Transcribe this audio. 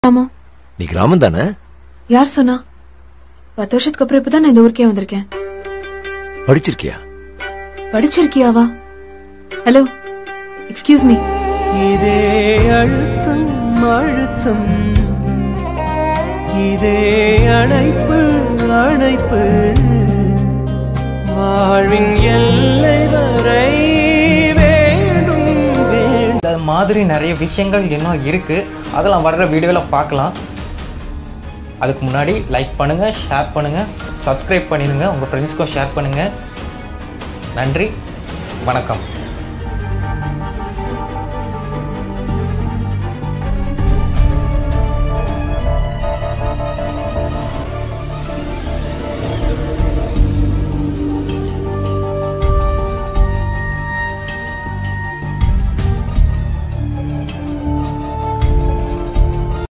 ஆமா நீ கிராமம் தானே யார் சொன்னா பத்து வருஷத்துக்கு அப்புறம் இப்பதான் நான் இந்த ஊருக்கே வந்திருக்கேன் படிச்சிருக்கியா படிச்சிருக்கியாவா ஹலோ எக்ஸ்கியூஸ் மீ இதே அழுத்தம் அழுத்தம் இதே அணைப்பு அணைப்பு வாழ்வின் எல்லை வரை வேண்டும் வேண்டும் இந்த மாதிரி நிறைய விஷயங்கள் இன்னும் இருக்குது அதெல்லாம் வர்ற வீடியோவில் பார்க்கலாம் அதுக்கு முன்னாடி லைக் பண்ணுங்கள் ஷேர் பண்ணுங்கள் சப்ஸ்கிரைப் பண்ணிடுங்க உங்கள் ஃப்ரெண்ட்ஸ்க்கும் ஷேர் பண்ணுங்கள் நன்றி வணக்கம்